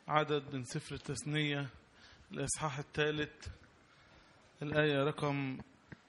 عدد من سفر التثنية الإصحاح الثالث الآية رقم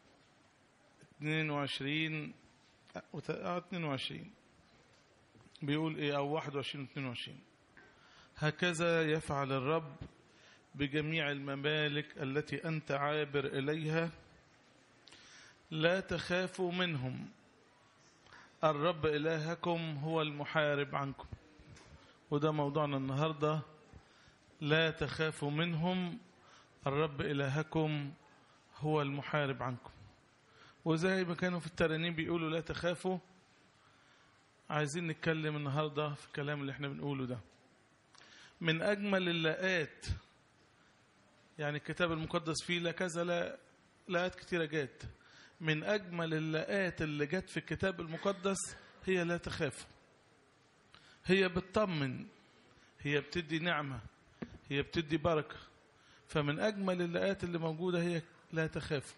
22 وت- آه، 22 بيقول إيه أو 21 و 22 هكذا يفعل الرب بجميع الممالك التي أنت عابر إليها لا تخافوا منهم الرب إلهكم هو المحارب عنكم وده موضوعنا النهاردة لا تخافوا منهم الرب إلهكم هو المحارب عنكم وزي ما كانوا في الترانيم بيقولوا لا تخافوا عايزين نتكلم النهاردة في الكلام اللي احنا بنقوله ده من أجمل اللاءات يعني الكتاب المقدس فيه لا كذا لا لاءات كتيرة جات من أجمل اللاءات اللي جت في الكتاب المقدس هي لا تخافوا هي بتطمن هي بتدي نعمة هي بتدي بركة فمن أجمل اللاءات اللي موجودة هي لا تخافوا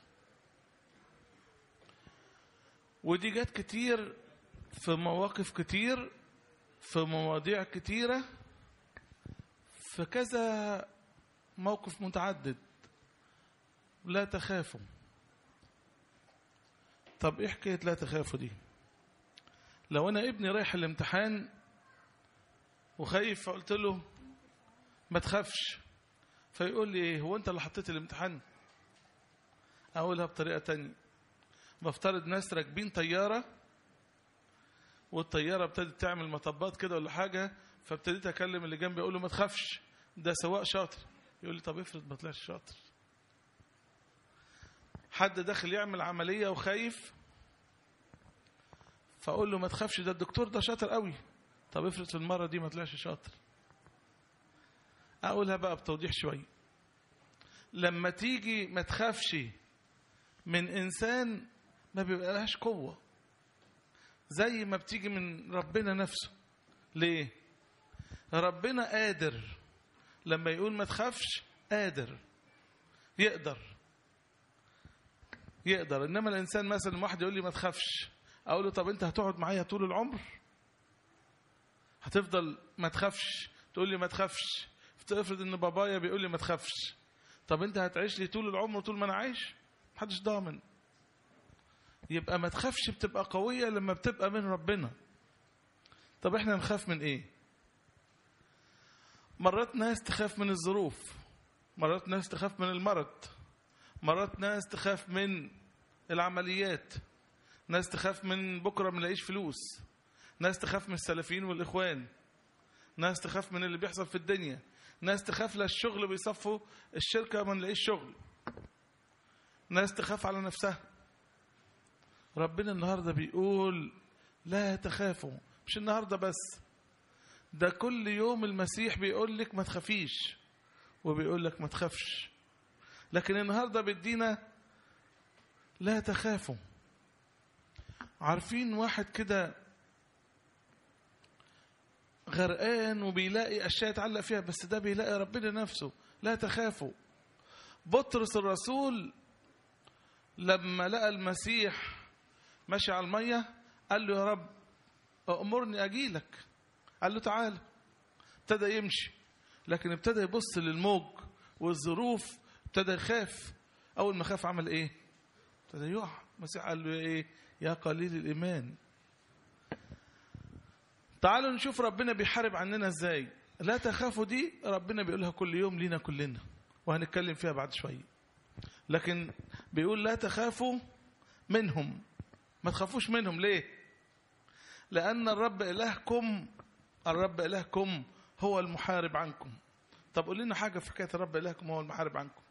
ودي جت كتير في مواقف كتير في مواضيع كتيرة في كذا موقف متعدد لا تخافوا طب ايه حكاية لا تخافوا دي لو انا ابني رايح الامتحان وخايف فقلت له ما تخافش فيقول لي ايه هو انت اللي حطيت الامتحان اقولها بطريقة تانية بفترض ناس راكبين طيارة والطيارة ابتدت تعمل مطبات كده ولا حاجة فابتديت اكلم اللي جنبي اقول له ما تخافش ده سواق شاطر يقول لي طب افرض ما طلعش شاطر حد داخل يعمل عملية وخايف فاقول له ما تخافش ده الدكتور ده شاطر قوي طب افرض في المرة دي ما طلعش شاطر اقولها بقى بتوضيح شوية لما تيجي ما تخافش من انسان ما بيبقى لهاش قوة زي ما بتيجي من ربنا نفسه ليه ربنا قادر لما يقول ما تخافش قادر يقدر يقدر انما الانسان مثلا واحد يقول لي ما تخافش اقول له طب انت هتقعد معايا طول العمر هتفضل ما تخافش تقول لي ما تخافش افرض ان بابايا بيقول لي ما تخافش طب انت هتعيش لي طول العمر طول ما انا عايش محدش ضامن يبقى ما تخافش بتبقى قوية لما بتبقى من ربنا طب احنا نخاف من ايه مرات ناس تخاف من الظروف مرات ناس تخاف من المرض مرات ناس تخاف من العمليات ناس تخاف من بكرة ما نلاقيش فلوس ناس تخاف من السلفيين والإخوان ناس تخاف من اللي بيحصل في الدنيا ناس تخاف للشغل بيصفوا الشركة ما نلاقيش شغل ناس تخاف على نفسها ربنا النهاردة بيقول لا تخافوا مش النهاردة بس ده كل يوم المسيح بيقول لك ما تخافيش وبيقول لك ما تخافش لكن النهاردة بيدينا لا تخافوا عارفين واحد كده غرقان وبيلاقي أشياء يتعلق فيها بس ده بيلاقي ربنا نفسه لا تخافوا بطرس الرسول لما لقى المسيح ماشي على المية قال له يا رب أمرني أجيلك قال له تعالى ابتدى يمشي لكن ابتدى يبص للموج والظروف ابتدى يخاف أول ما خاف عمل إيه ابتدى يقع المسيح قال له إيه يا قليل الإيمان تعالوا نشوف ربنا بيحارب عننا ازاي لا تخافوا دي ربنا بيقولها كل يوم لينا كلنا وهنتكلم فيها بعد شوية لكن بيقول لا تخافوا منهم ما تخافوش منهم ليه لأن الرب إلهكم الرب إلهكم هو المحارب عنكم طب قول لنا حاجة في حكاية الرب إلهكم هو المحارب عنكم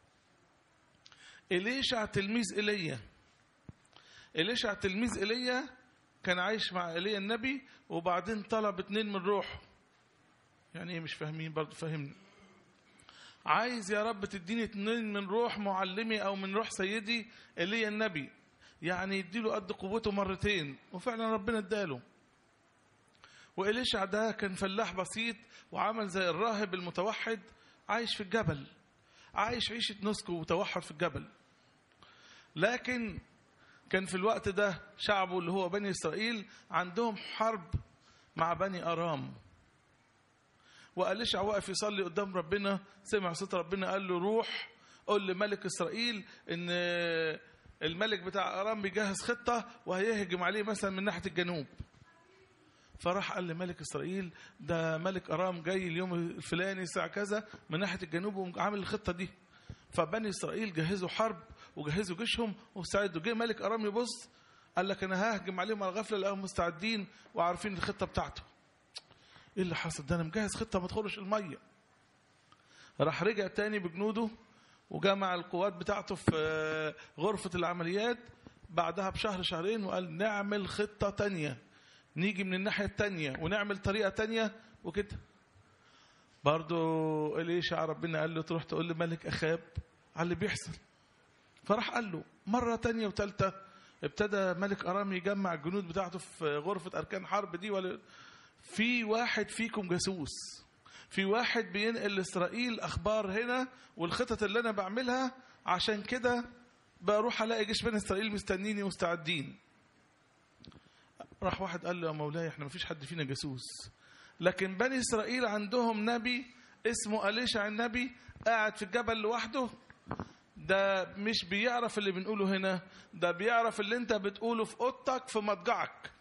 إليشع تلميذ إيليا إليشع تلميذ إيليا كان عايش مع إيليا النبي وبعدين طلب اتنين من روحه يعني ايه مش فاهمين برضه فهمني عايز يا رب تديني اتنين من روح معلمي او من روح سيدي ايليا النبي يعني يديله قد قوته مرتين وفعلا ربنا اداله وإليشع ده كان فلاح بسيط وعمل زي الراهب المتوحد عايش في الجبل عايش عيشة نسك وتوحد في الجبل لكن كان في الوقت ده شعبه اللي هو بني إسرائيل عندهم حرب مع بني أرام وأليشع واقف يصلي قدام ربنا سمع صوت ربنا قال له روح قول لملك إسرائيل إن الملك بتاع أرام بيجهز خطة وهيهجم عليه مثلا من ناحية الجنوب فراح قال لملك إسرائيل ده ملك أرام جاي اليوم الفلاني الساعة كذا من ناحية الجنوب وعامل الخطة دي فبني إسرائيل جهزوا حرب وجهزوا جيشهم واستعدوا جه ملك أرام يبص قال لك أنا ههجم عليهم على الغفلة لقاهم مستعدين وعارفين الخطة بتاعته إيه اللي حصل ده أنا مجهز خطة ما تدخلش المية راح رجع تاني بجنوده وجمع القوات بتاعته في غرفة العمليات بعدها بشهر شهرين وقال نعمل خطة تانية نيجي من الناحية التانية ونعمل طريقة تانية وكده برضو إليشع ربنا قال له تروح تقول لملك أخاب على اللي بيحصل فراح قال له مرة تانية وتالتة ابتدى ملك أرام يجمع الجنود بتاعته في غرفة أركان حرب دي ولا في واحد فيكم جاسوس في واحد بينقل لإسرائيل أخبار هنا والخطط اللي أنا بعملها عشان كده بروح ألاقي جيش بني إسرائيل مستنيني مستعدين راح واحد قال له يا مولاي احنا مفيش حد فينا جاسوس لكن بني إسرائيل عندهم نبي اسمه أليشع النبي قاعد في الجبل لوحده ده مش بيعرف اللي بنقوله هنا ده بيعرف اللي انت بتقوله في اوضتك في مضجعك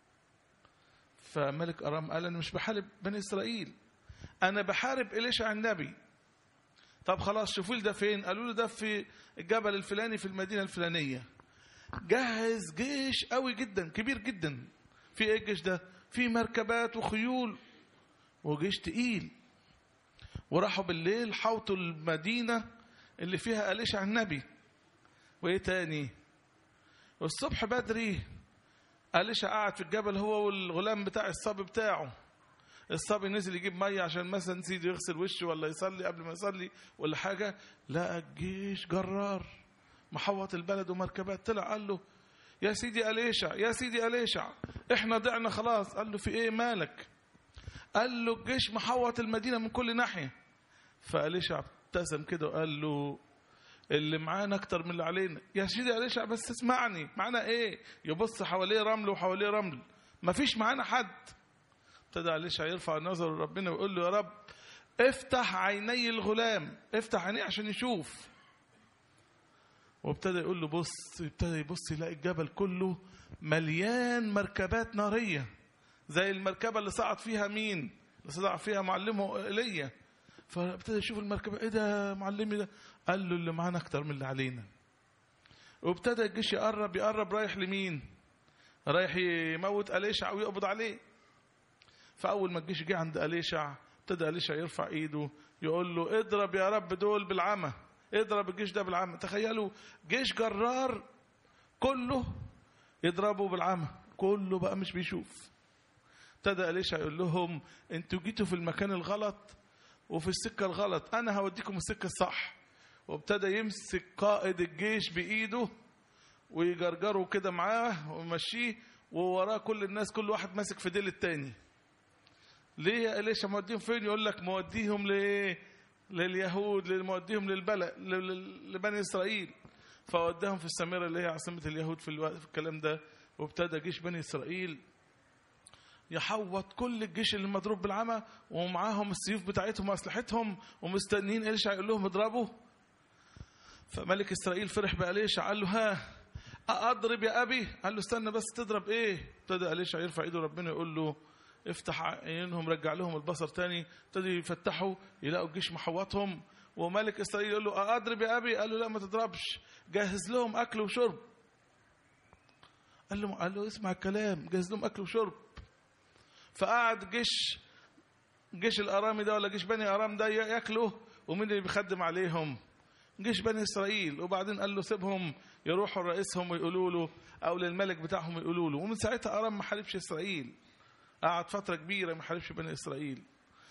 فملك أرام قال أنا مش بحارب بني إسرائيل أنا بحارب إليشع النبي طب خلاص شوفوا لي ده فين قالوا له ده في الجبل الفلاني في المدينة الفلانية جهز جيش قوي جدا كبير جدا في ايه الجيش ده في مركبات وخيول وجيش تقيل وراحوا بالليل حوطوا المدينة اللي فيها أليشع النبي وايه تاني والصبح بدري أليشع قاعد في الجبل هو والغلام بتاع الصبي بتاعه الصبي نزل يجيب ميه عشان مثلا نسيت يغسل وشه ولا يصلي قبل ما يصلي ولا حاجه لقى الجيش جرار محوط البلد ومركبات طلع قال له يا سيدي أليشع يا سيدي أليشع احنا ضعنا خلاص قال له في ايه مالك قال له الجيش محوط المدينه من كل ناحيه فأليشع ابتسم كده وقال له اللي معانا اكتر من اللي علينا يا سيدي أليشع بس اسمعني معانا ايه يبص حواليه رمل وحواليه رمل مفيش معانا حد ابتدى أليشع يرفع نظره لربنا ويقول له يا رب افتح عيني الغلام افتح عينيه عشان يشوف وابتدى يقول له بص ابتدى يبص يلاقي الجبل كله مليان مركبات نارية زي المركبة اللي صعد فيها مين اللي صعد فيها معلمه ايليا فابتدى يشوف المركبة ايه ده معلمي ده قال له اللي معانا اكتر من اللي علينا وابتدى الجيش يقرب يقرب رايح لمين رايح يموت أليشع ويقبض عليه فأول ما الجيش جه عند أليشع ابتدى أليشع يرفع إيده يقول له اضرب يا رب دول بالعمى اضرب الجيش ده بالعمى تخيلوا جيش جرار كله يضربه بالعمى كله بقى مش بيشوف ابتدى أليشع يقول لهم انتوا جيتوا في المكان الغلط وفي السكة الغلط أنا هوديكم السكة الصح وابتدى يمسك قائد الجيش بإيده ويجرجره كده معاه ويمشيه ووراه كل الناس كل واحد ماسك في ديل التاني ليه يا إليشا موديهم فين يقول لك موديهم ليه لليهود موديهم للبلد لبني إسرائيل فوداهم في السامرة اللي هي عاصمة اليهود في, الوقت في الكلام ده وابتدى جيش بني إسرائيل يحوط كل الجيش اللي مضروب بالعمى ومعاهم السيوف بتاعتهم وأسلحتهم ومستنيين إليشع يقول لهم اضربوا فملك إسرائيل فرح بأليشع قال له ها أضرب يا أبي قال له استنى بس تضرب إيه ابتدى أليشع يرفع إيده ربنا يقول له افتح عينهم رجع لهم البصر تاني ابتدوا يفتحوا يلاقوا الجيش محوطهم وملك اسرائيل يقول له اضرب يا ابي قال له لا ما تضربش جهز لهم اكل وشرب قال له قال له اسمع الكلام جهز لهم اكل وشرب فقعد جيش جيش الارامي ده ولا جيش بني ارام ده ياكلوا ومين اللي بيخدم عليهم جيش بني اسرائيل وبعدين قال له سيبهم يروحوا لرئيسهم ويقولوا له او للملك بتاعهم يقولوا له ومن ساعتها ارام ما حاربش اسرائيل قعد فترة كبيرة ما حاربش بني إسرائيل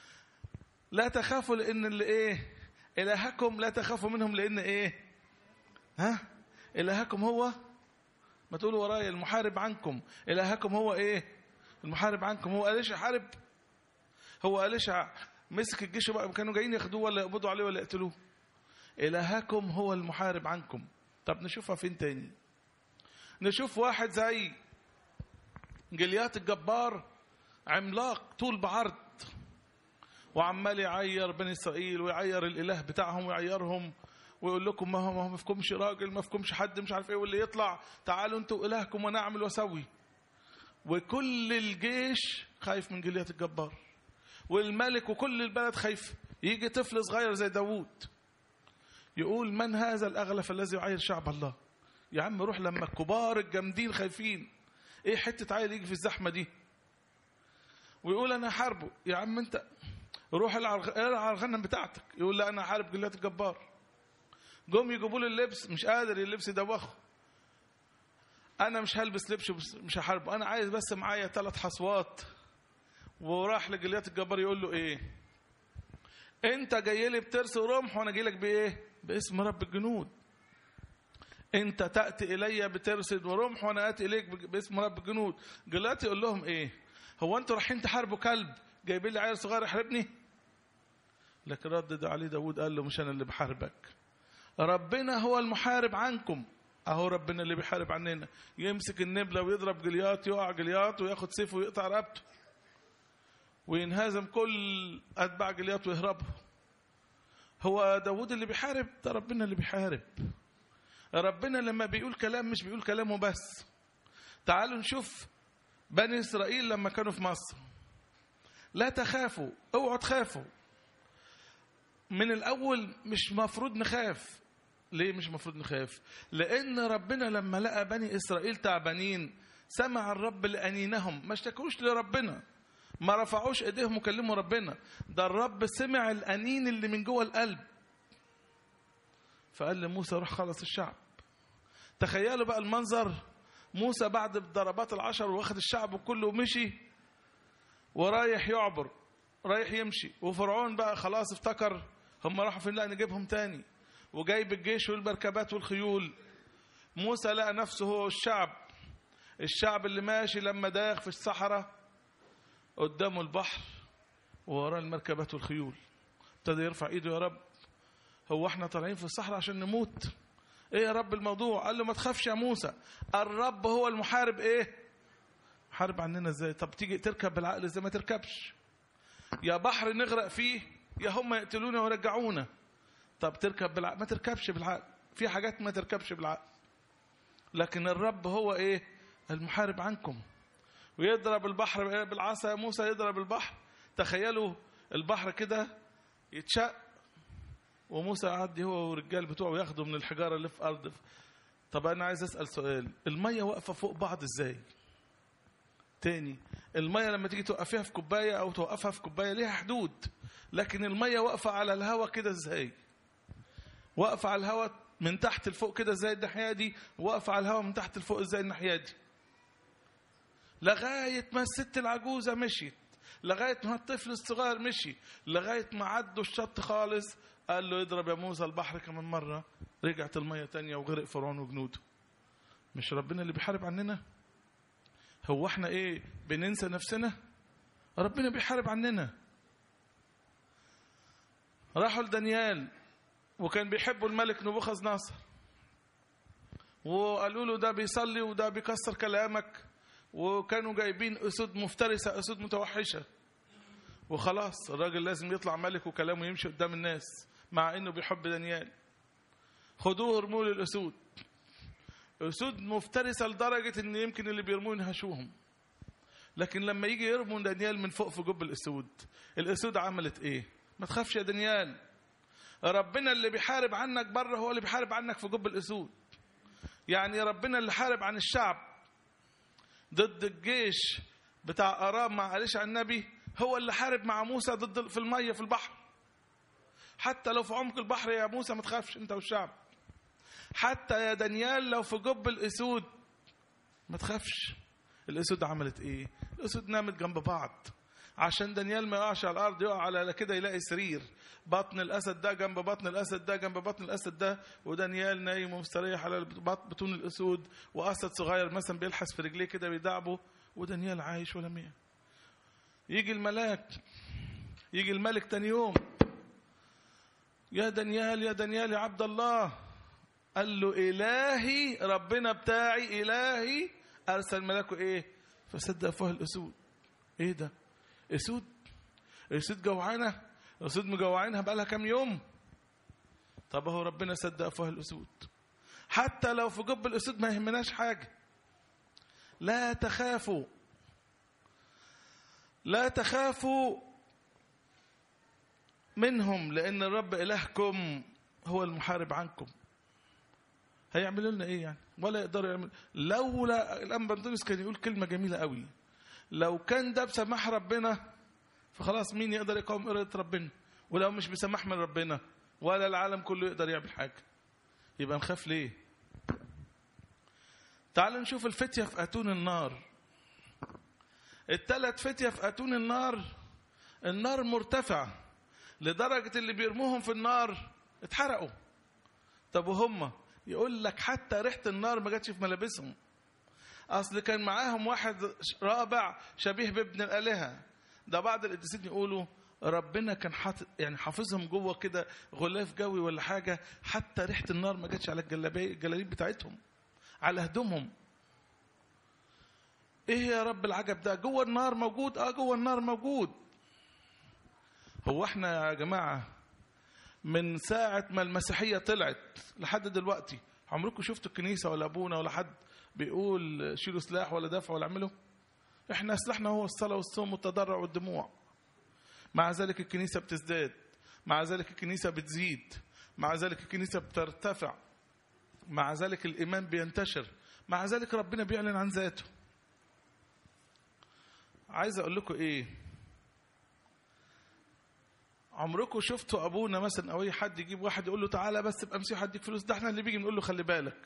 لا تخافوا لأن اللي إيه إلهكم لا تخافوا منهم لأن إيه ها إلهكم هو ما تقولوا ورايا المحارب عنكم إلهكم هو إيه المحارب عنكم هو أليش حارب هو أليش مسك الجيش بقى كانوا جايين ياخدوه ولا يقبضوا عليه ولا يقتلوه إلهكم هو المحارب عنكم طب نشوفها فين تاني نشوف واحد زي جليات الجبار عملاق طول بعرض وعمال يعير بني اسرائيل ويعير الاله بتاعهم ويعيرهم ويقول لكم ما هو ما فيكمش راجل ما فيكمش حد مش عارف ايه واللي يطلع تعالوا انتوا الهكم وانا اعمل واسوي وكل الجيش خايف من جليات الجبار والملك وكل البلد خايف يجي طفل صغير زي داوود يقول من هذا الاغلف الذي يعير شعب الله يا عم روح لما الكبار الجامدين خايفين ايه حته عيل يجي في الزحمه دي ويقول انا حاربه يا عم انت روح العب الغنم بتاعتك يقول لا انا حارب جليات الجبار جم يجيبوا له اللبس مش قادر اللبس يدوخه انا مش هلبس لبس مش هحاربه انا عايز بس معايا ثلاث حصوات وراح لجليات الجبار يقول له ايه انت جاي لي بترس ورمح وانا جاي لك بايه باسم رب الجنود انت تاتي الي بترصد ورمح وانا اتي اليك باسم رب الجنود جليات يقول لهم ايه هو انتوا رايحين تحاربوا كلب جايبين لي عيل صغير يحاربني لكن ردد عليه داود قال له مش انا اللي بحاربك ربنا هو المحارب عنكم اهو ربنا اللي بيحارب عننا يمسك النبلة ويضرب جليات يقع جليات وياخد سيفه ويقطع رقبته وينهزم كل اتباع جليات ويهربوا هو داود اللي بيحارب ده ربنا اللي بيحارب ربنا لما بيقول كلام مش بيقول كلامه بس تعالوا نشوف بني اسرائيل لما كانوا في مصر لا تخافوا اوعوا تخافوا من الاول مش مفروض نخاف ليه مش مفروض نخاف لان ربنا لما لقى بني اسرائيل تعبانين سمع الرب لانينهم ما اشتكوش لربنا ما رفعوش ايديهم وكلموا ربنا ده الرب سمع الانين اللي من جوه القلب فقال لموسى روح خلص الشعب تخيلوا بقى المنظر موسى بعد الضربات العشر واخد الشعب كله ومشي ورايح يعبر رايح يمشي وفرعون بقى خلاص افتكر هم راحوا فين لا نجيبهم تاني وجايب الجيش والمركبات والخيول موسى لقى نفسه هو الشعب الشعب اللي ماشي لما داخ في الصحراء قدامه البحر ووراه المركبات والخيول ابتدى يرفع ايده يا رب هو احنا طالعين في الصحراء عشان نموت ايه يا رب الموضوع قال له ما تخافش يا موسى الرب هو المحارب ايه حارب عننا ازاي طب تيجي تركب بالعقل ازاي ما تركبش يا بحر نغرق فيه يا هم يقتلونا ويرجعونا طب تركب بالعقل ما تركبش بالعقل في حاجات ما تركبش بالعقل لكن الرب هو ايه المحارب عنكم ويضرب البحر بالعصا موسى يضرب البحر تخيلوا البحر كده يتشق وموسى يعدي هو والرجال بتوعه ياخدوا من الحجاره اللي في ارض طب انا عايز اسال سؤال الميه واقفه فوق بعض ازاي تاني الميه لما تيجي توقفيها في كوبايه او توقفها في كوبايه ليها حدود لكن الميه واقفه على الهواء كده ازاي واقفه على الهواء من تحت لفوق كده ازاي الناحيه دي واقفه على الهواء من تحت لفوق ازاي الناحيه دي لغايه ما الست العجوزه مشيت لغايه ما الطفل الصغير مشي لغايه ما عدوا الشط خالص قال له اضرب يا موسى البحر كمان مره رجعت الميه تانية وغرق فرعون وجنوده مش ربنا اللي بيحارب عننا هو احنا ايه بننسى نفسنا ربنا بيحارب عننا راحوا لدانيال وكان بيحبوا الملك نبوخذ ناصر وقالوا له ده بيصلي وده بيكسر كلامك وكانوا جايبين اسود مفترسه اسود متوحشه وخلاص الراجل لازم يطلع ملك وكلامه يمشي قدام الناس مع انه بيحب دانيال خدوه ارموه للاسود اسود مفترسه لدرجه ان يمكن اللي بيرموه ينهشوهم لكن لما يجي يرموا دانيال من فوق في جب الاسود الاسود عملت ايه ما تخافش يا دانيال ربنا اللي بيحارب عنك بره هو اللي بيحارب عنك في جب الاسود يعني ربنا اللي حارب عن الشعب ضد الجيش بتاع ارام مع اليشع النبي هو اللي حارب مع موسى ضد في الميه في البحر حتى لو في عمق البحر يا موسى ما تخافش انت والشعب حتى يا دانيال لو في جب الاسود ما تخافش الاسود عملت ايه الاسود نامت جنب بعض عشان دانيال ما يقعش على الارض يقع على كده يلاقي سرير بطن الاسد ده جنب بطن الاسد ده جنب بطن الاسد ده ودانيال نايم ومستريح على بطون الاسود واسد صغير مثلا بيلحس في رجليه كده بيدعبه ودانيال عايش ولا مية يجي الملاك يجي الملك تاني يوم يا دانيال يا دانيال يا عبد الله قال له إلهي ربنا بتاعي إلهي أرسل ملاكه إيه فسد أفواه الأسود إيه ده أسود الاسود جوعانه الاسود مجوعينها بقى لها كام يوم طب اهو ربنا سد افواه الاسود حتى لو في جب الاسود ما يهمناش حاجه لا تخافوا لا تخافوا منهم لان الرب الهكم هو المحارب عنكم هيعملوا لنا ايه يعني ولا يقدروا يعمل لولا الانبا انطونيوس كان يقول كلمه جميله قوي لو كان ده بسماح ربنا فخلاص مين يقدر يقاوم إرادة ربنا ولو مش بسماح من ربنا ولا العالم كله يقدر يعمل حاجة يبقى نخاف ليه تعال نشوف الفتية في أتون النار التلات فتية في أتون النار النار مرتفعة لدرجة اللي بيرموهم في النار اتحرقوا طب وهم يقول لك حتى ريحة النار ما جاتش في ملابسهم أصل كان معاهم واحد رابع شبيه بابن الآلهة ده بعض القديسين يقولوا ربنا كان حاطط يعني حافظهم جوه كده غلاف جوي ولا حاجه حتى ريحه النار ما جاتش على الجلابيه الجلاليب بتاعتهم على هدومهم ايه يا رب العجب ده جوه النار موجود اه جوه النار موجود هو احنا يا جماعه من ساعه ما المسيحيه طلعت لحد دلوقتي عمركم شفتوا الكنيسه ولا ابونا ولا حد بيقول شيلوا سلاح ولا دافع ولا اعملوا احنا سلاحنا هو الصلاه والصوم والتضرع والدموع مع ذلك الكنيسه بتزداد مع ذلك الكنيسه بتزيد مع ذلك الكنيسه بترتفع مع ذلك الايمان بينتشر مع ذلك ربنا بيعلن عن ذاته عايز اقول لكم ايه عمركم شفتوا ابونا مثلا او اي حد يجيب واحد يقول له تعالى بس ابقى مسيح هديك فلوس ده احنا اللي بيجي نقول له خلي بالك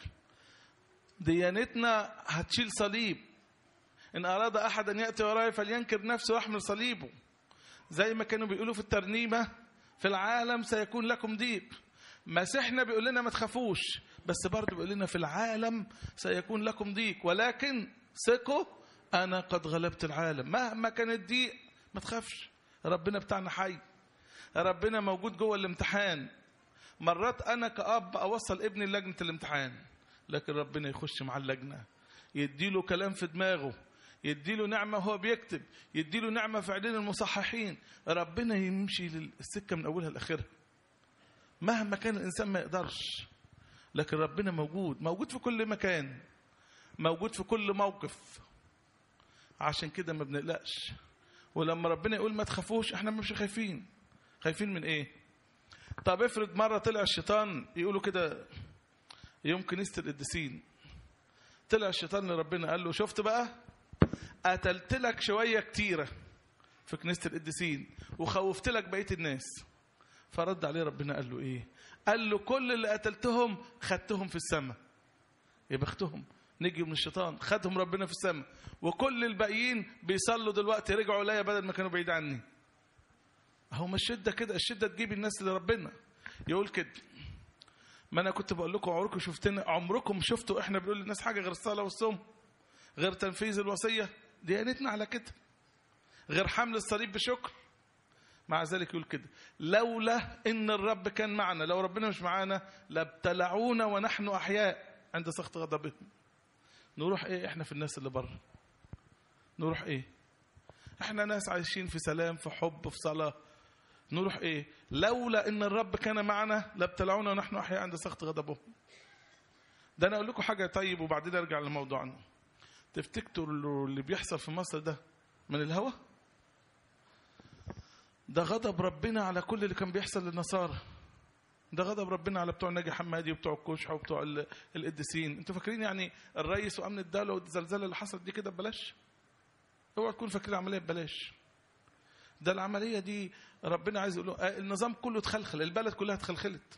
ديانتنا هتشيل صليب إن أراد أحد أن يأتي وراي فلينكر نفسه ويحمل صليبه زي ما كانوا بيقولوا في الترنيمة في العالم سيكون لكم ضيق مسيحنا بيقول لنا ما تخافوش بس برضه بيقول لنا في العالم سيكون لكم ضيق ولكن ثقوا أنا قد غلبت العالم مهما كان الضيق ما تخافش ربنا بتاعنا حي ربنا موجود جوه الامتحان مرات أنا كأب أوصل ابني لجنة الامتحان لكن ربنا يخش مع اللجنة يديله كلام في دماغه يديله نعمة وهو بيكتب يديله نعمة في عينين المصححين ربنا يمشي السكة من أولها لآخرها مهما كان الإنسان ما يقدرش لكن ربنا موجود موجود في كل مكان موجود في كل موقف عشان كده ما بنقلقش ولما ربنا يقول ما تخافوش احنا مش خايفين خايفين من ايه طب افرض مرة طلع الشيطان يقولوا كده يوم كنيسة القديسين طلع الشيطان لربنا قال له شفت بقى قتلت لك شوية كتيرة في كنيسة القديسين وخوفت لك بقية الناس فرد عليه ربنا قال له ايه قال له كل اللي قتلتهم خدتهم في السماء يا بختهم نجي من الشيطان خدهم ربنا في السماء وكل الباقيين بيصلوا دلوقتي رجعوا ليا بدل ما كانوا بعيد عني اهو ما الشده كده الشده تجيب الناس لربنا يقول كده ما انا كنت بقول لكم عمركم شفتنا عمركم شفتوا احنا بنقول للناس حاجه غير الصلاه والصوم غير تنفيذ الوصيه ديانتنا على كده غير حمل الصليب بشكر مع ذلك يقول كده لولا ان الرب كان معنا لو ربنا مش معانا لابتلعونا ونحن احياء عند سخط غضبه نروح ايه احنا في الناس اللي بره نروح ايه احنا ناس عايشين في سلام في حب في صلاه نروح ايه لولا ان الرب كان معنا لابتلعونا ونحن احياء عند سخط غضبه ده انا اقول لكم حاجه طيب وبعدين ارجع لموضوعنا تفتكروا اللي بيحصل في مصر ده من الهوى ده غضب ربنا على كل اللي كان بيحصل للنصارى ده غضب ربنا على بتوع ناجي حمادي وبتوع الكشح وبتوع القديسين انتوا فاكرين يعني الرئيس وامن الدوله والزلزال اللي حصل دي كده ببلاش اوعى تكون فاكرين العمليه ببلاش ده العمليه دي ربنا عايز يقول له النظام كله اتخلخل البلد كلها اتخلخلت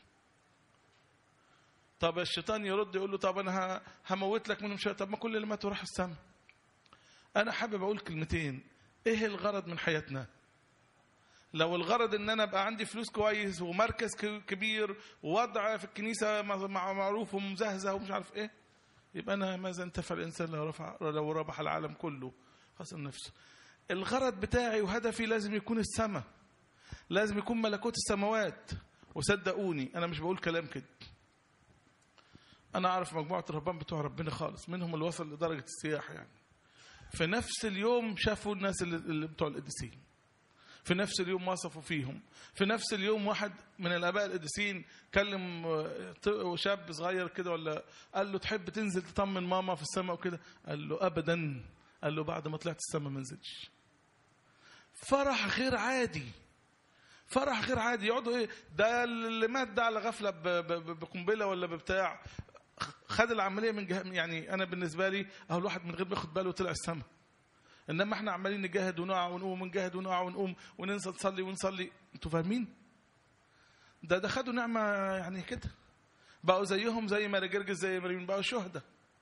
طب الشيطان يرد يقول له طب انا هموت لك منهم شويه طب ما كل اللي ماتوا راحوا السما انا حابب اقول كلمتين ايه الغرض من حياتنا لو الغرض ان انا ابقى عندي فلوس كويس ومركز كبير ووضع في الكنيسه معروف ومزهزه ومش عارف ايه يبقى انا ماذا انتفع الانسان لو رفع لو ربح العالم كله خسر نفسه الغرض بتاعي وهدفي لازم يكون السماء لازم يكون ملكوت السماوات وصدقوني انا مش بقول كلام كده انا اعرف مجموعه الرهبان بتوع ربنا خالص منهم اللي وصل لدرجه السياحه يعني في نفس اليوم شافوا الناس اللي, اللي بتوع القديسين في نفس اليوم وصفوا فيهم في نفس اليوم واحد من الاباء القديسين كلم آه، شاب صغير كده ولا قال له تحب تنزل تطمن ماما في السماء وكده قال له ابدا قال له بعد ما طلعت السماء ما نزلش فرح غير عادي فرح غير عادي يقعدوا ايه ده اللي مات ده على غفله ب- ب- ب- بقنبله ولا ببتاع خد العمليه من جه... يعني انا بالنسبه لي اهو الواحد من غير ما ياخد باله طلع السما انما احنا عمالين نجاهد ونقع ونقوم ونجاهد ونقع ونقوم وننسى نصلي ونصلي انتوا فاهمين ده ده خدوا نعمه يعني كده بقوا زيهم زي ما جرجس زي مريم بقوا شهداء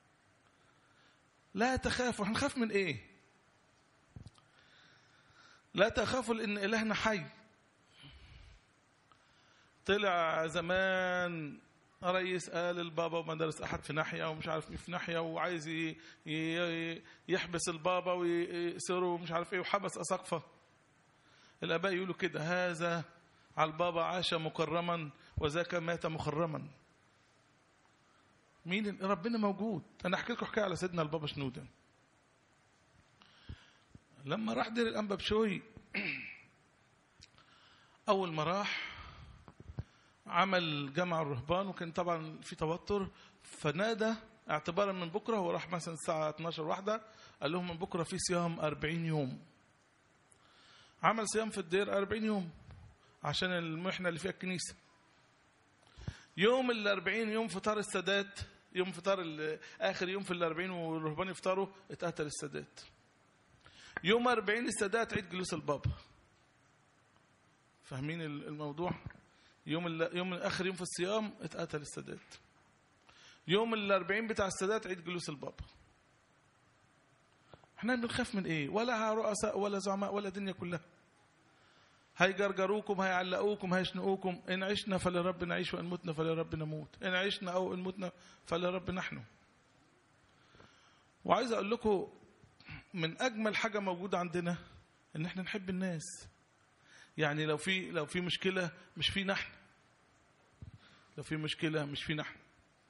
لا تخافوا هنخاف من ايه لا تخافوا لان الهنا حي طلع زمان رئيس قال البابا ومدارس احد في ناحيه ومش عارف مين في ناحيه وعايز ي- ي- يحبس البابا ويسره ومش عارف ايه وحبس اساقفه الاباء يقولوا كده هذا على البابا عاش مكرما وذاك مات مخرما مين ربنا موجود انا احكي لكم حكايه على سيدنا البابا شنوده لما راح دير الانبا بشوي اول ما راح عمل جمع الرهبان وكان طبعا في توتر فنادى اعتبارا من بكره هو راح مثلا الساعه 12 واحده قال لهم من بكره في صيام 40 يوم عمل صيام في الدير 40 يوم عشان المحنه اللي فيها الكنيسه يوم ال 40 يوم فطار السادات يوم فطار ال- اخر يوم في ال 40 والرهبان يفطروا اتقتل السادات يوم 40 السادات عيد جلوس البابا فاهمين ال- الموضوع يوم ال... يوم اخر يوم في الصيام اتقتل السادات يوم ال 40 بتاع السادات عيد جلوس البابا احنا بنخاف من ايه ولا رؤساء ولا زعماء ولا دنيا كلها هيجرجروكم هيعلقوكم هيشنقوكم ان عشنا فلرب نعيش وان متنا فلرب نموت ان عشنا او ان متنا فلرب نحن وعايز اقول لكم من اجمل حاجه موجوده عندنا ان احنا نحب الناس يعني لو في لو في مشكله مش فينا احنا لو في مشكله مش فينا احنا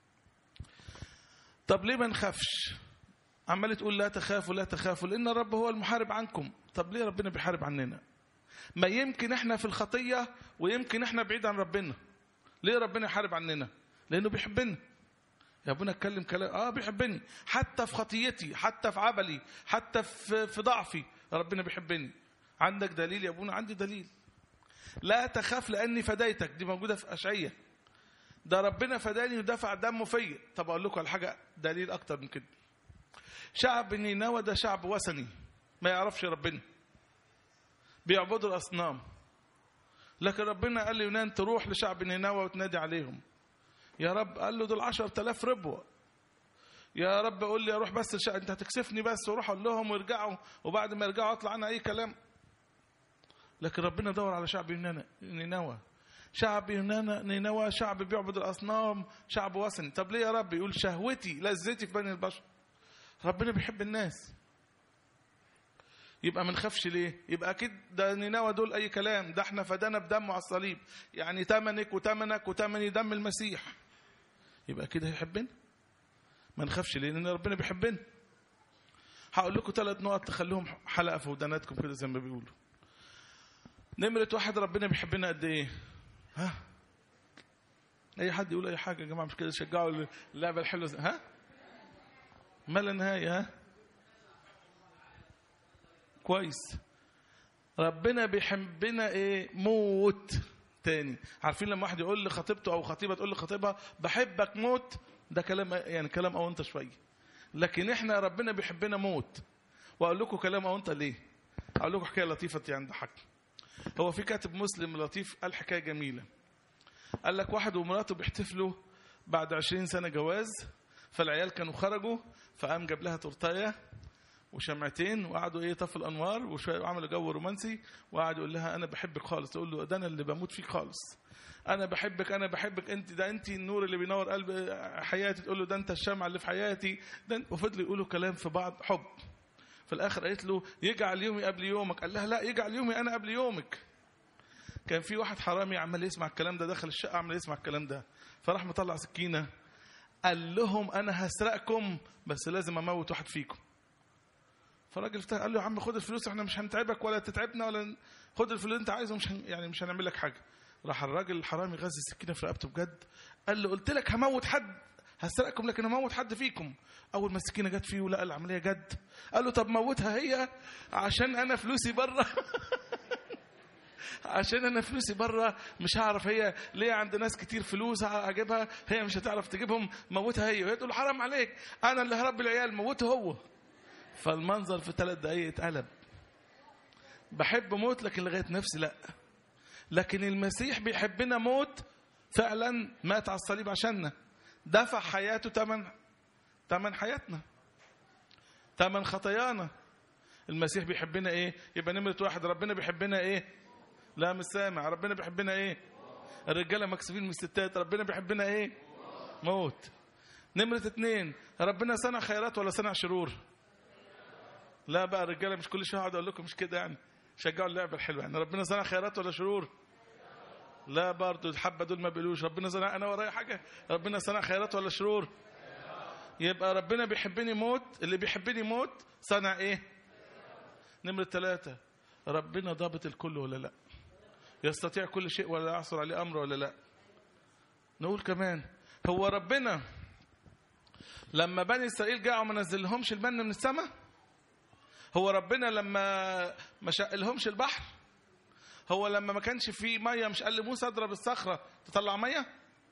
طب ليه ما نخافش عمال تقول لا تخافوا لا تخافوا لان الرب هو المحارب عنكم طب ليه ربنا بيحارب عننا ما يمكن احنا في الخطيه ويمكن احنا بعيد عن ربنا ليه ربنا يحارب عننا لانه بيحبنا يا ابونا اتكلم كلام اه بيحبني حتى في خطيتي حتى في عبلي حتى في في ضعفي ربنا بيحبني عندك دليل يا ابونا عندي دليل لا تخاف لاني فديتك دي موجوده في اشعياء ده ربنا فداني ودفع دمه فيا طب اقول لكم على حاجه دليل اكتر من كده شعب نينوى ده شعب وثني ما يعرفش ربنا بيعبدوا الاصنام لكن ربنا قال ليونان تروح لشعب نينوى وتنادي عليهم يا رب قال له دول عشر تلاف ربوة يا رب قول لي اروح بس الشعب انت هتكسفني بس واروح اقول لهم ويرجعوا وبعد ما يرجعوا اطلع انا اي كلام لكن ربنا دور على شعب يونان- نينوى شعب يونان نينوى شعب بيعبد الاصنام شعب وثني طب ليه يا رب يقول شهوتي لذتي في بني البشر ربنا بيحب الناس يبقى ما نخافش ليه يبقى اكيد ده نينوى دول اي كلام ده احنا فدانا بدمه على الصليب يعني تمنك وتمنك وتمني دم المسيح يبقى كده هيحبنا ما نخافش ليه لان ربنا بيحبنا هقول لكم ثلاث نقط تخليهم حلقه في وداناتكم كده زي ما بيقولوا نمرة واحد ربنا بيحبنا قد ايه ها اي حد يقول اي حاجه يا جماعه مش كده شجعوا اللعبه الحلوه زي- ها ما لا نهايه ها كويس ربنا بيحبنا ايه موت تاني عارفين لما واحد يقول لخطيبته او خطيبه تقول لخطيبها بحبك موت ده كلام يعني كلام او انت شويه لكن احنا ربنا بيحبنا موت واقول لكم كلام او انت ليه اقول لكم حكايه لطيفه يعني ضحكني هو في كاتب مسلم لطيف قال حكايه جميله قال لك واحد ومراته بيحتفلوا بعد عشرين سنه جواز فالعيال كانوا خرجوا فقام جاب لها تورتايه وشمعتين وقعدوا ايه طفوا الانوار وشويه وعملوا جو رومانسي وقعد يقول لها انا بحبك خالص تقول له ده انا اللي بموت فيك خالص انا بحبك انا بحبك انت ده انت النور اللي بينور قلب حياتي تقول له ده انت الشمعة اللي في حياتي ده انت- وفضلوا يقولوا كلام في بعض حب في الاخر قالت له يجعل يومي قبل يومك قال لها لا يجعل يومي انا قبل يومك كان في واحد حرامي عمال يسمع الكلام ده دخل الشقه عمال يسمع الكلام ده فراح مطلع سكينه قال لهم انا هسرقكم بس لازم اموت واحد فيكم فالراجل افتح قال له يا عم خد الفلوس احنا مش هنتعبك ولا تتعبنا ولا خد الفلوس اللي انت عايزه مش هن... يعني مش هنعمل لك حاجه راح الراجل الحرامي غز السكينه في رقبته بجد قال له قلت لك هموت حد هسرقكم لكن هموت حد فيكم اول ما السكينه جت فيه ولقى العمليه جد قال له طب موتها هي عشان انا فلوسي بره عشان انا فلوسي بره مش هعرف هي ليه عند ناس كتير فلوس اجيبها هي مش هتعرف تجيبهم موتها هي وهي تقول له حرام عليك انا اللي هربي العيال موته هو فالمنظر في ثلاث دقايق اتقلب بحب موت لكن لغايه نفسي لا لكن المسيح بيحبنا موت فعلا مات على الصليب عشاننا دفع حياته تمن تمن حياتنا تمن خطايانا المسيح بيحبنا ايه يبقى نمرة واحد ربنا بيحبنا ايه لا مش سامع ربنا بيحبنا ايه الرجالة مكسوفين من الستات ربنا بيحبنا ايه موت نمرة اتنين ربنا صنع خيرات ولا صنع شرور لا بقى الرجالة مش كل شوية هقعد اقول لكم مش كده يعني شجعوا اللعبة الحلوة يعني ربنا صنع خيرات ولا شرور لا برضه الحبة دول ما بيقولوش ربنا صنع أنا ورايا حاجة ربنا صنع خيرات ولا شرور يبقى ربنا بيحبني موت اللي بيحبني موت صنع إيه نمرة ثلاثة ربنا ضابط الكل ولا لا يستطيع كل شيء ولا يعصر عليه أمر ولا لا نقول كمان هو ربنا لما بني إسرائيل جاءوا ما نزلهمش المن من السماء هو ربنا لما ما شقلهمش البحر هو لما ما كانش فيه ميه مش قال لموسى اضرب الصخره تطلع ميه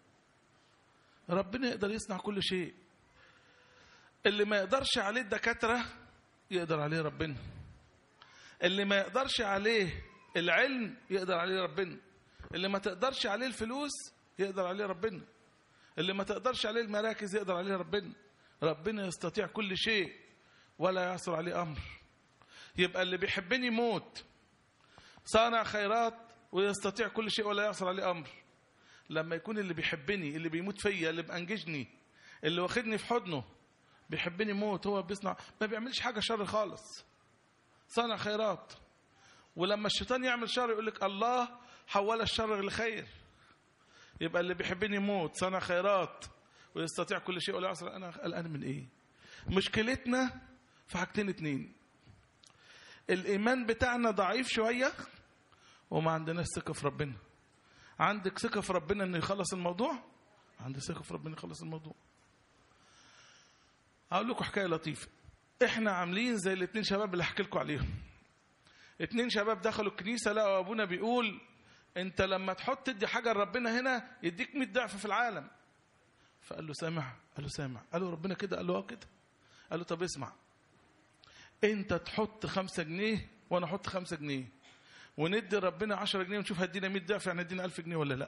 ربنا يقدر يصنع كل شيء اللي ما يقدرش عليه الدكاتره يقدر عليه ربنا اللي ما يقدرش عليه العلم يقدر عليه ربنا اللي ما تقدرش عليه الفلوس يقدر عليه ربنا اللي ما تقدرش عليه المراكز يقدر عليه ربنا ربنا يستطيع كل شيء ولا يعصر عليه امر يبقى اللي بيحبني موت صانع خيرات ويستطيع كل شيء ولا يعصر عليه امر لما يكون اللي بيحبني اللي بيموت فيا اللي بانججني اللي واخدني في حضنه بيحبني موت هو بيصنع ما بيعملش حاجه شر خالص صانع خيرات ولما الشيطان يعمل شر يقول لك الله حول الشر لخير يبقى اللي بيحبني موت صانع خيرات ويستطيع كل شيء ولا يعصر انا قلقان من ايه مشكلتنا في حاجتين اتنين الايمان بتاعنا ضعيف شويه وما عندناش ثقه في ربنا عندك ثقه في ربنا انه يخلص الموضوع عندي ثقه في ربنا يخلص الموضوع هقول لكم حكايه لطيفه احنا عاملين زي الاثنين شباب اللي هحكي لكم عليهم اتنين شباب دخلوا الكنيسه لقوا ابونا بيقول انت لما تحط تدي حاجه لربنا هنا يديك 100 ضعف في العالم فقال له سامع قال له سامع قال له ربنا كده قال له اه كده قال له طب اسمع انت تحط خمسة جنيه وانا احط خمسة جنيه وندي ربنا عشرة جنيه ونشوف هدينا 100 ضعف يعني هدينا 1000 جنيه ولا لا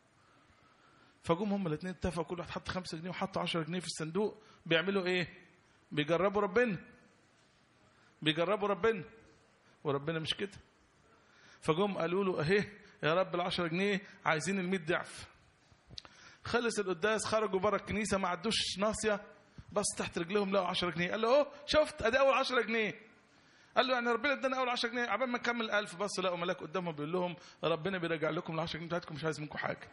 فجم هم الاثنين اتفقوا كل واحد حط خمسة جنيه وحط 10 جنيه في الصندوق بيعملوا ايه بيجربوا ربنا بيجربوا ربنا وربنا مش كده فجم قالوا له اهي يا رب العشرة جنيه عايزين المية ضعف خلص القداس خرجوا بره الكنيسه ما عدوش ناصيه بص تحت رجلهم لقوا 10 جنيه قال له اهو شفت ادي اول 10 جنيه قال له يعني ربنا ادانا اول 10 جنيه عبال ما نكمل 1000 بص لقوا ملاك قدامهم بيقول لهم ربنا بيرجع لكم ال 10 جنيه بتاعتكم مش عايز منكم حاجه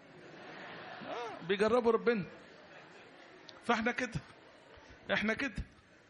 آه بيجربوا ربنا فاحنا كده احنا كده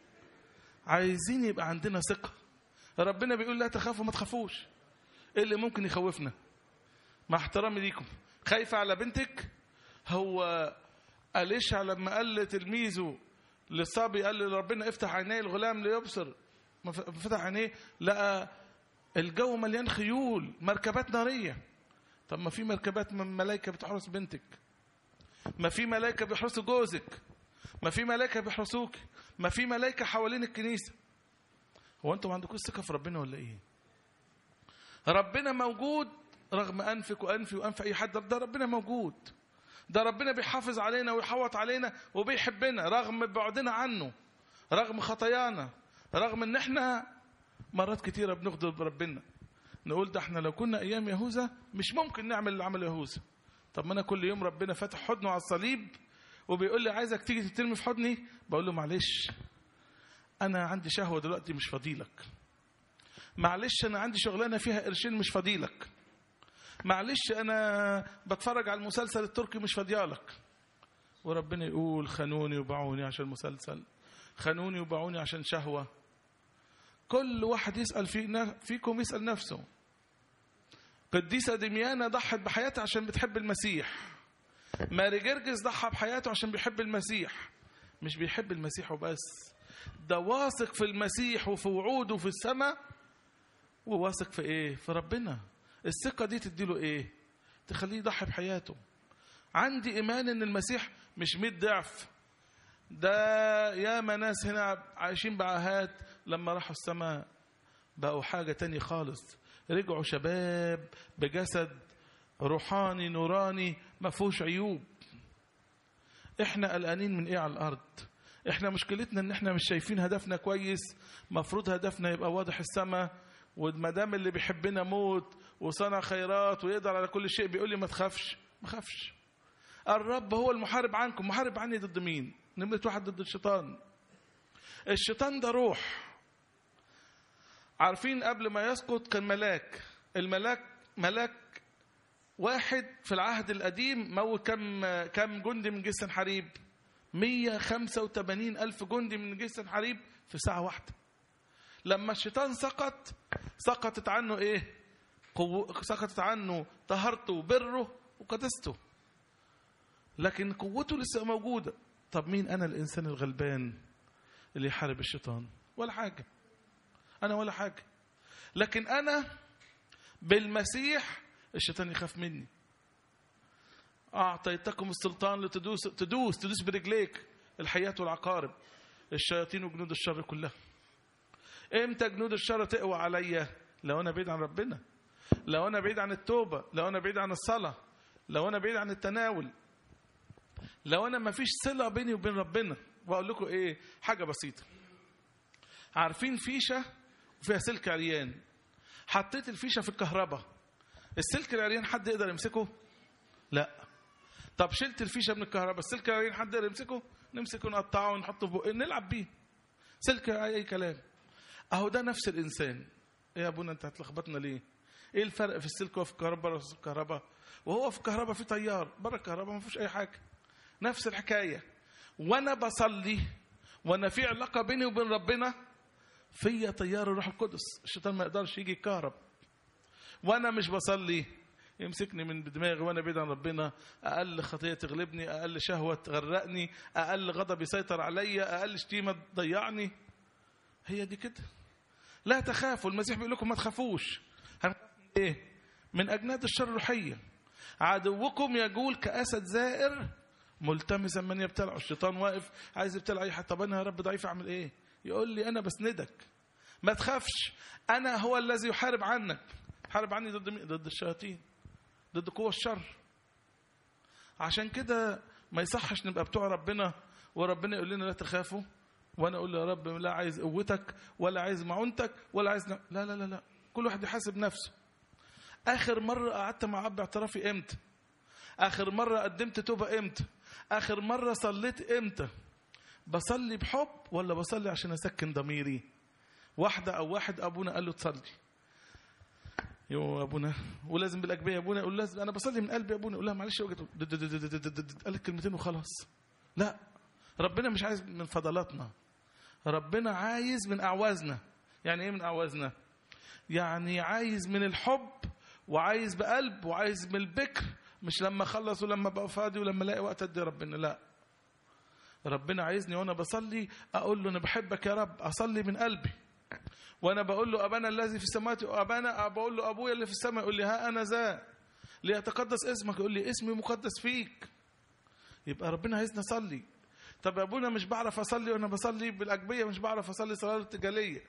عايزين يبقى عندنا ثقه ربنا بيقول لا تخافوا ما تخافوش ايه اللي ممكن يخوفنا مع احترامي ليكم خايفه على بنتك هو أليشع لما قال لتلميذه للصبي قال لربنا افتح عيني الغلام ليبصر ما فتح عينيه لقى الجو مليان خيول مركبات نارية طب ما في مركبات من ملائكة بتحرس بنتك ما في ملائكة بيحرسوا جوزك ما في ملائكة بيحرسوك ما في ملائكة حوالين الكنيسة هو انتوا ما عندكوش ثقة في ربنا ولا ايه ربنا موجود رغم انفك وانفي وانف اي حد ده ربنا موجود ده ربنا بيحافظ علينا ويحوط علينا وبيحبنا رغم بعدنا عنه رغم خطايانا رغم ان احنا مرات كتيره بنغضب ربنا نقول ده احنا لو كنا ايام يهوذا مش ممكن نعمل اللي عمل يهوذا طب ما انا كل يوم ربنا فاتح حضنه على الصليب وبيقول لي عايزك تيجي تترمي في حضني بقول له معلش انا عندي شهوه دلوقتي مش فضيلك معلش انا عندي شغلانه فيها قرشين مش فضيلك معلش انا بتفرج على المسلسل التركي مش فاضيالك وربنا يقول خانوني وباعوني عشان مسلسل خانوني وباعوني عشان شهوة كل واحد يسأل في فيكم يسأل نفسه قديسة دميانة ضحت بحياتها عشان بتحب المسيح ماري جرجس ضحى بحياته عشان بيحب المسيح مش بيحب المسيح وبس ده واثق في المسيح وفي وعوده في السماء وواثق في ايه في ربنا الثقة دي تديله ايه تخليه يضحي بحياته عندي ايمان ان المسيح مش 100 ضعف ده ياما ناس هنا عايشين بعاهات لما راحوا السماء بقوا حاجة تانية خالص رجعوا شباب بجسد روحاني نوراني ما فيهوش عيوب احنا قلقانين من ايه على الارض احنا مشكلتنا ان احنا مش شايفين هدفنا كويس مفروض هدفنا يبقى واضح السماء والمدام اللي بيحبنا موت وصنع خيرات ويقدر على كل شيء بيقول لي ما تخافش ما تخافش الرب هو المحارب عنكم محارب عني ضد مين نمرة واحد ضد الشيطان الشيطان ده روح عارفين قبل ما يسقط كان ملاك الملاك ملاك واحد في العهد القديم موت كم كم جندي من جيش حريب 185 ألف جندي من جيش حريب في ساعة واحدة لما الشيطان سقط سقطت عنه ايه قو... سقطت عنه طهرته وبره وقدسته لكن قوته لسه موجودة طب مين أنا الإنسان الغلبان اللي يحارب الشيطان ولا حاجة أنا ولا حاجة لكن أنا بالمسيح الشيطان يخاف مني أعطيتكم السلطان لتدوس تدوس تدوس برجليك الحياة والعقارب الشياطين وجنود الشر كلها امتى جنود الشر تقوى عليا لو انا بعيد عن ربنا لو انا بعيد عن التوبة لو انا بعيد عن الصلاة لو انا بعيد عن التناول لو انا ما فيش صلة بيني وبين ربنا واقول لكم ايه حاجة بسيطة عارفين فيشة وفيها سلك عريان حطيت الفيشة في الكهرباء السلك العريان حد يقدر يمسكه لا طب شلت الفيشة من الكهرباء السلك العريان حد يقدر يمسكه نمسكه نقطعه ونحطه في بقنا نلعب بيه سلك اي كلام اهو ده نفس الانسان ايه يا ابونا انت هتلخبطنا ليه ايه الفرق في السلك وفي الكهرباء بره الكهرباء وهو في الكهرباء في تيار بره الكهرباء ما فيش اي حاجه نفس الحكايه وانا بصلي وانا في علاقه بيني وبين ربنا فيا تيار الروح القدس الشيطان ما يقدرش يجي يكهرب وانا مش بصلي يمسكني من دماغي وانا بعيد عن ربنا اقل خطيه تغلبني اقل شهوه تغرقني اقل غضب يسيطر عليا اقل شتيمه تضيعني هي دي كده لا تخافوا المسيح بيقول لكم ما تخافوش هنخاف من ايه من اجناد الشر الروحيه عدوكم يجول كاسد زائر ملتمسا من يبتلعه الشيطان واقف عايز يبتلع اي حد طب انا يا رب ضعيف اعمل ايه يقول لي انا بسندك ما تخافش انا هو الذي يحارب عنك حارب عني ضد مين ضد الشياطين ضد قوى الشر عشان كده ما يصحش نبقى بتوع ربنا وربنا يقول لنا لا تخافوا وانا اقول له يا رب لا عايز قوتك ولا عايز معونتك ولا عايز لا لا لا لا كل واحد يحاسب نفسه اخر مره قعدت مع اب اعترافي امتى اخر مره قدمت توبه امتى اخر مره صليت امتى بصلي بحب ولا بصلي عشان اسكن ضميري واحده او واحد ابونا قال له تصلي يو ابونا ولازم بالاجبيه يا ابونا يقول لازم انا بصلي من قلبي يا ابونا يقول لها معلش وجهت قال الكلمتين وخلاص لا ربنا مش عايز من فضلاتنا ربنا عايز من اعوازنا يعني ايه من اعوازنا يعني عايز من الحب وعايز بقلب وعايز من البكر مش لما اخلص ولما ابقى فاضي ولما الاقي وقت ادي ربنا لا ربنا عايزني وانا بصلي اقول له انا بحبك يا رب اصلي من قلبي وانا بقول له ابانا الذي في السماوات ابانا بقول له ابويا اللي في السماء يقول لي ها انا ذا ليتقدس اسمك يقول لي اسمي مقدس فيك يبقى ربنا عايزني اصلي طب يا ابونا مش بعرف اصلي وانا بصلي بالاجبيه مش بعرف اصلي صلاه ارتجاليه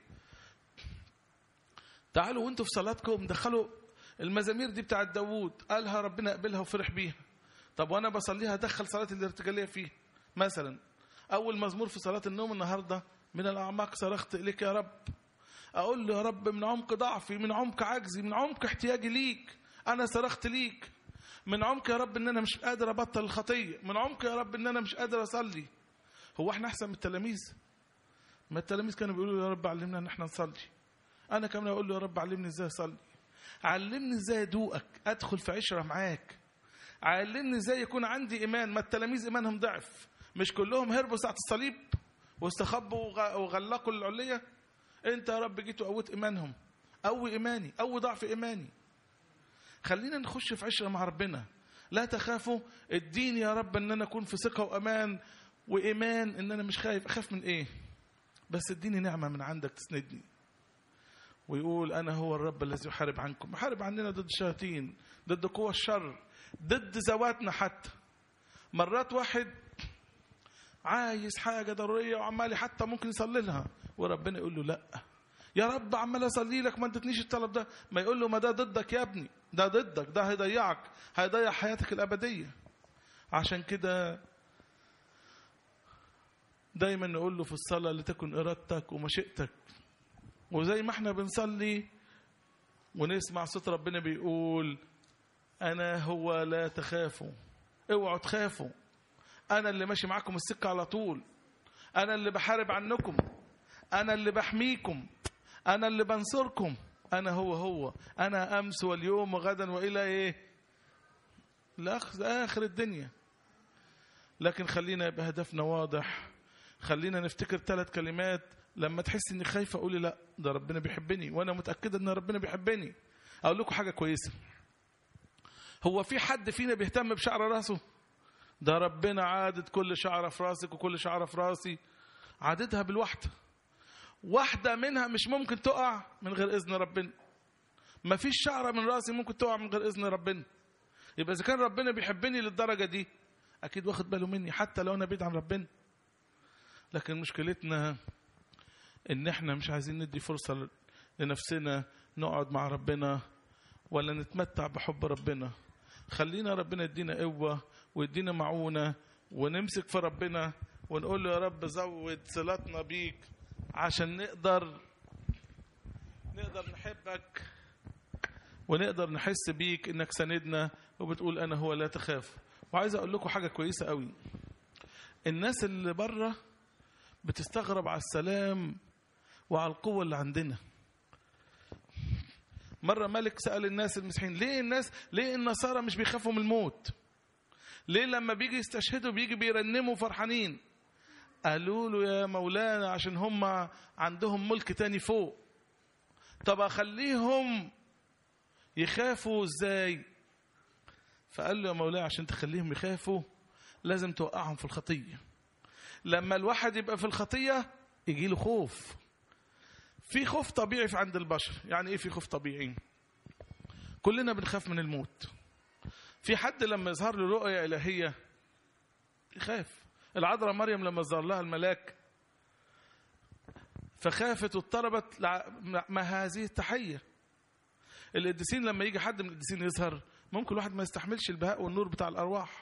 تعالوا وانتوا في صلاتكم دخلوا المزامير دي بتاعت داوود قالها ربنا قبلها وفرح بيها طب وانا بصليها ادخل صلاه الارتجاليه فيها مثلا اول مزمور في صلاه النوم النهارده من الاعماق صرخت اليك يا رب اقول له يا رب من عمق ضعفي من عمق عجزي من عمق احتياجي ليك انا صرخت ليك من عمق يا رب ان انا مش قادر ابطل الخطيه من عمق يا رب ان انا مش قادر اصلي هو احنا احسن من التلاميذ ما التلاميذ كانوا بيقولوا يا رب علمنا ان احنا نصلي انا كمان اقول له يا رب علمني ازاي اصلي علمني ازاي ادوقك ادخل في عشره معاك علمني ازاي يكون عندي ايمان ما التلاميذ ايمانهم ضعف مش كلهم هربوا ساعه الصليب واستخبوا وغلقوا العليه انت يا رب جيت وقوت ايمانهم قوي ايماني قوي ضعف ايماني خلينا نخش في عشرة مع ربنا لا تخافوا اديني يا رب ان انا اكون في ثقة وامان وايمان ان انا مش خايف اخاف من ايه بس اديني نعمة من عندك تسندني ويقول انا هو الرب الذي يحارب عنكم يحارب عننا ضد الشياطين ضد قوى الشر ضد ذواتنا حتى مرات واحد عايز حاجة ضرورية وعمال حتى ممكن يصلي لها وربنا يقول له لا يا رب عمال اصلي لك ما ادتنيش الطلب ده ما يقول له ما ده ضدك يا ابني ده ضدك ده هيضيعك هيضيع حياتك الابديه عشان كده دايما نقول له في الصلاه لتكن ارادتك ومشيئتك وزي ما احنا بنصلي ونسمع صوت ربنا بيقول انا هو لا تخافوا اوعوا تخافوا انا اللي ماشي معاكم السكه على طول انا اللي بحارب عنكم انا اللي بحميكم انا اللي بنصركم انا هو هو انا امس واليوم وغدا والى ايه لاخر اخر الدنيا لكن خلينا يبقى هدفنا واضح خلينا نفتكر ثلاث كلمات لما تحس اني خايفه قولي لا ده ربنا بيحبني وانا متاكده ان ربنا بيحبني اقول لكم حاجه كويسه هو في حد فينا بيهتم بشعر راسه ده ربنا عادد كل شعره في راسك وكل شعره في راسي عاددها بالوحده واحدة منها مش ممكن تقع من غير إذن ربنا ما فيش شعرة من راسي ممكن تقع من غير إذن ربنا يبقى إذا كان ربنا بيحبني للدرجة دي أكيد واخد باله مني حتى لو أنا بعيد عن ربنا لكن مشكلتنا إن إحنا مش عايزين ندي فرصة لنفسنا نقعد مع ربنا ولا نتمتع بحب ربنا خلينا ربنا يدينا قوة ويدينا معونة ونمسك في ربنا ونقول له يا رب زود صلاتنا بيك عشان نقدر نقدر نحبك ونقدر نحس بيك انك سندنا وبتقول انا هو لا تخاف وعايز اقول لكم حاجه كويسه قوي الناس اللي بره بتستغرب على السلام وعلى القوه اللي عندنا مره ملك سال الناس المسيحيين ليه الناس ليه النصارى مش بيخافوا من الموت ليه لما بيجي يستشهدوا بيجي بيرنموا فرحانين قالوا له يا مولانا عشان هم عندهم ملك تاني فوق طب اخليهم يخافوا ازاي فقال له يا مولانا عشان تخليهم يخافوا لازم توقعهم في الخطيه لما الواحد يبقى في الخطيه يجي له خوف في خوف طبيعي في عند البشر يعني ايه في خوف طبيعي كلنا بنخاف من الموت في حد لما يظهر له رؤيه الهيه يخاف العذراء مريم لما ظهر لها الملاك فخافت واضطربت ما هذه التحيه القديسين لما يجي حد من القديسين يظهر ممكن الواحد ما يستحملش البهاء والنور بتاع الارواح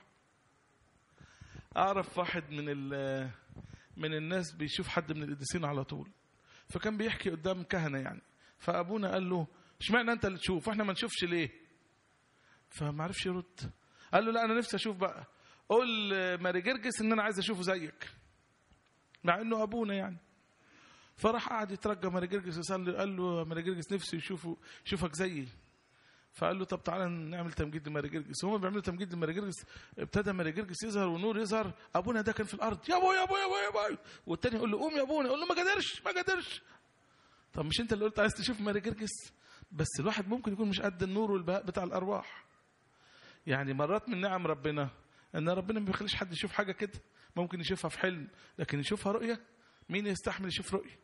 اعرف واحد من من الناس بيشوف حد من القديسين على طول فكان بيحكي قدام كهنه يعني فابونا قال له اشمعنى انت اللي تشوف واحنا ما نشوفش ليه فما عرفش يرد قال له لا انا نفسي اشوف بقى قول ماري جرجس ان انا عايز اشوفه زيك مع انه ابونا يعني فراح قعد يترجى ماري جرجس يصلي قال له ماري جرجس نفسي يشوفه يشوفك زيي فقال له طب تعالى نعمل تمجيد لماري جرجس هم بيعملوا تمجيد لماري جرجس ابتدى ماري جرجس يظهر والنور يظهر ابونا ده كان في الارض يا ابويا يا ابويا يا ابويا يا ابويا والتاني يقول له قوم يا ابونا يقول له ما قدرش ما قدرش طب مش انت اللي قلت عايز تشوف ماري جرجس بس الواحد ممكن يكون مش قد النور والبهاء بتاع الارواح يعني مرات من نعم ربنا ان ربنا ما بيخليش حد يشوف حاجه كده ممكن يشوفها في حلم لكن يشوفها رؤيه مين يستحمل يشوف رؤيه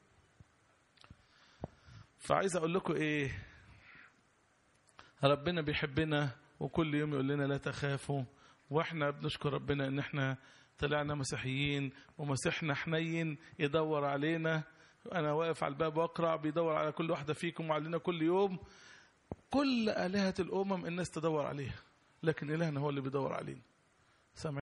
فعايز اقول لكم ايه ربنا بيحبنا وكل يوم يقول لنا لا تخافوا واحنا بنشكر ربنا ان احنا طلعنا مسيحيين ومسيحنا حنين يدور علينا انا واقف على الباب واقرا بيدور على كل واحده فيكم وعلينا كل يوم كل الهه الامم الناس تدور عليها لكن الهنا هو اللي بيدور علينا سامع